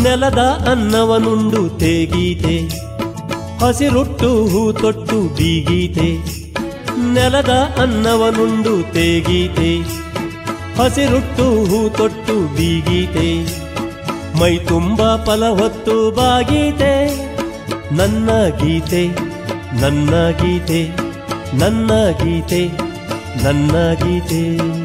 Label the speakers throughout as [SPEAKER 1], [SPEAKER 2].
[SPEAKER 1] ನೆಲದ ಅನ್ನವನುಂಡು ತೇಗೀತೆ ಹಸಿರುಟ್ಟು ಹೂ ತೊಟ್ಟು ಬೀಗೀತೆ ನೆಲದ ಅನ್ನವನುಂಡು ತೇಗೀತೆ ಹಸಿರುಟ್ಟು ಹೂ ತೊಟ್ಟು ಬೀಗೀತೆ ಮೈ ತುಂಬ ಫಲ ಹೊತ್ತು ಬಾಗೀತೆ ನನ್ನ ಗೀತೆ ನನ್ನ ಗೀತೆ ನನ್ನ ಗೀತೆ ನನ್ನ ಗೀತೆ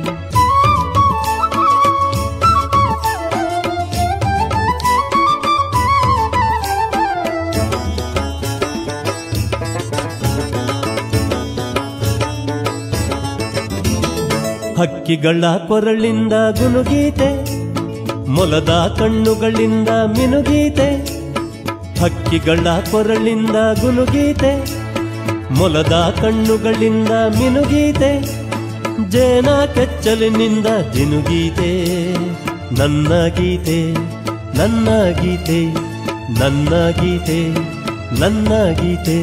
[SPEAKER 1] ಹಕ್ಕಿಗಳ ಕೊರಳಿಂದ ಗುನುಗೀತೆ ಮೊಲದ ಕಣ್ಣುಗಳಿಂದ ಮಿನುಗೀತೆ ಹಕ್ಕಿಗಳ ಕೊರಳಿಂದ ಗುನುಗೀತೆ ಮೊಲದ ಕಣ್ಣುಗಳಿಂದ ಮಿನುಗೀತೆ ಜೇನ ಕೆಚ್ಚಲಿನಿಂದ ಜಿನುಗೀತೆ ನನ್ನ ಗೀತೆ ನನ್ನ ಗೀತೆ ನನ್ನ ಗೀತೆ ನನ್ನ ಗೀತೆ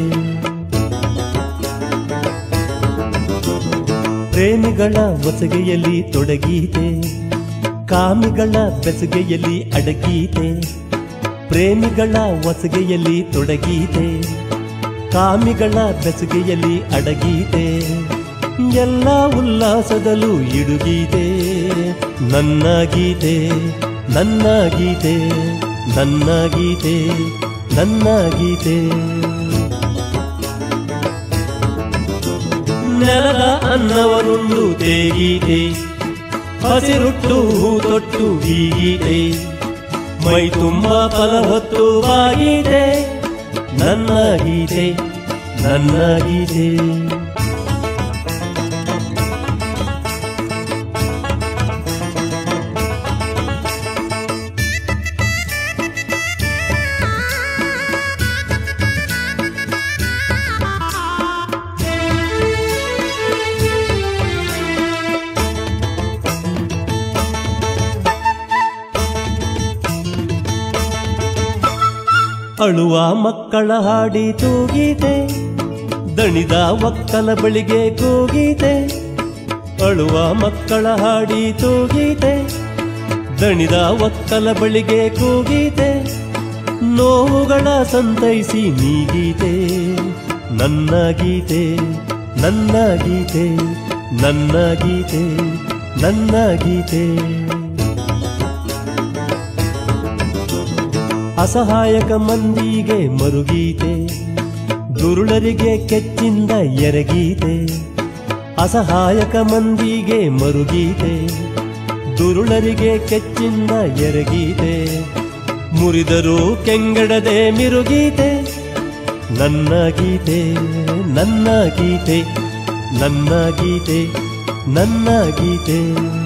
[SPEAKER 1] ಪ್ರೇಮಿಗಳ ಒಸಗೆಯಲ್ಲಿ ತೊಡಗೀತೆ ಕಾಮಿಗಳ ಬೆಸುಗೆಯಲ್ಲಿ ಅಡಗೀತೆ ಪ್ರೇಮಿಗಳ ಒಸಗೆಯಲ್ಲಿ ತೊಡಗೀತೆ ಕಾಮಿಗಳ ಬೆಸುಗೆಯಲ್ಲಿ ಅಡಗೀತೆ ಎಲ್ಲ ಉಲ್ಲಾಸದಲ್ಲೂ ಇಡುಗೀತೆ ನನ್ನ ಗೀತೆ ನನ್ನ ಗೀತೆ ನನ್ನ ಗೀತೆ ನನ್ನ ಗೀತೆ ನೆಲದ ಅನ್ನವನುಂಡು ತೇಗೀತೆ ಹಸಿರುಟ್ಟು ಹೂ ತೊಟ್ಟು ಬೀಗೀತೆ ಮೈ ತುಂಬ ಫಲ ಹೊತ್ತು ಬಾಗೀತೆ ನನ್ನ ಗೀತೆ ನನ್ನ ಗೀತೆ ಅಳುವ ಮಕ್ಕಳ ಹಾಡಿ ತೂಗೀತೆ ದಣಿದ ಒಕ್ಕಲ ಬಳಿಗೆ ಕೂಗೀತೆ ಅಳುವ ಮಕ್ಕಳ ಹಾಡಿ ತೂಗೀತೆ ದಣಿದ ಒಕ್ಕಲ ಬಳಿಗೆ ಕೂಗೀತೆ ನೋವುಗಳ ಸಂತೈಸಿ ನೀಗೀತೆ ನನ್ನ ಗೀತೆ ನನ್ನ ಗೀತೆ ನನ್ನ ಗೀತೆ ನನ್ನ ಗೀತೆ ಅಸಹಾಯಕ ಮಂದಿಗೆ ಮರುಗೀತೆ ದುರುಳರಿಗೆ ಕೆಚ್ಚಿಂದ ಎರಗೀತೆ ಅಸಹಾಯಕ ಮಂದಿಗೆ ಮರುಗೀತೆ ದುರುಳರಿಗೆ ಕೆಚ್ಚಿಂದ ಎರಗೀತೆ ಮುರಿದರೂ ಕೆಂಗಡದೆ ಮಿರುಗೀತೆ ನನ್ನ ಗೀತೆ ನನ್ನ ಗೀತೆ ನನ್ನ ಗೀತೆ ನನ್ನ ಗೀತೆ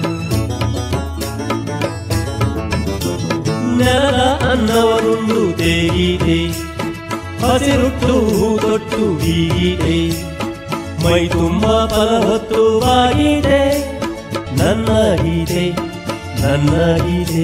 [SPEAKER 1] ನೆಲದ ಅನ್ನವನುಂಡು ತೇಗೀತೆ ಹಸಿರುಟ್ಟು ಹೂ ತೊಟ್ಟು ಬೀಗೀತೆ ಮೈ ತುಂಬ ಫಲ ಹೊತ್ತು ಬಾಗೀತೆ ನನ್ನ ಗೀತೆ ನನ್ನ ಗೀತೆ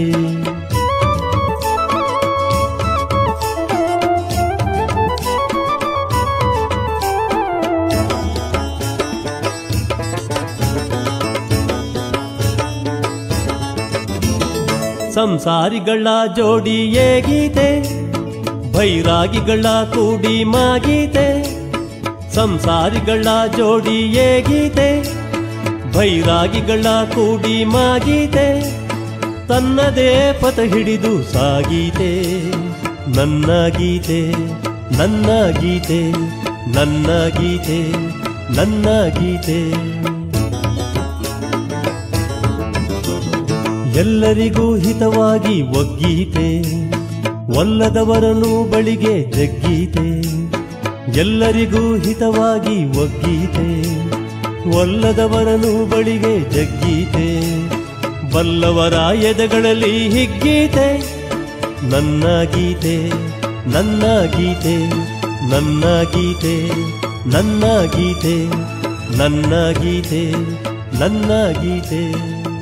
[SPEAKER 1] ಸಂಸಾರಿಗಳ ಜೋಡಿ ಏಗೀತೆ ಭೈರಾಗಿಗಳ ಕೂಡಿ ಮಾಗೀತೆ ಸಂಸಾರಿಗಳ ಜೋಡಿ ಏಗೀತೆ ಭೈರಾಗಿಗಳ ಕೂಡಿ ಮಾಗೀತೆ ತನ್ನದೇ ಪಥ ಹಿಡಿದು ಸಾಗೀತೆ ನನ್ನ ಗೀತೆ ನನ್ನ ಗೀತೆ ನನ್ನ ಗೀತೆ ನನ್ನ ಗೀತೆ ಎಲ್ಲರಿಗೂ ಹಿತವಾಗಿ ಒಗ್ಗೀತೆ ಒಲ್ಲದವರನು ಬಳಿಗೆ ಜಗ್ಗೀತೆ ಎಲ್ಲರಿಗೂ ಹಿತವಾಗಿ ಒಗ್ಗೀತೆ ಒಲ್ಲದವರನು ಬಳಿಗೆ ಜಗ್ಗೀತೆ ಬಲ್ಲವರ ಎದೆಗಳಲ್ಲಿ ಹಿಗ್ಗೀತೆ ನನ್ನ ಗೀತೆ ನನ್ನ ಗೀತೆ ನನ್ನ ಗೀತೆ ನನ್ನ ಗೀತೆ ನನ್ನ ಗೀತೆ ನನ್ನ ಗೀತೆ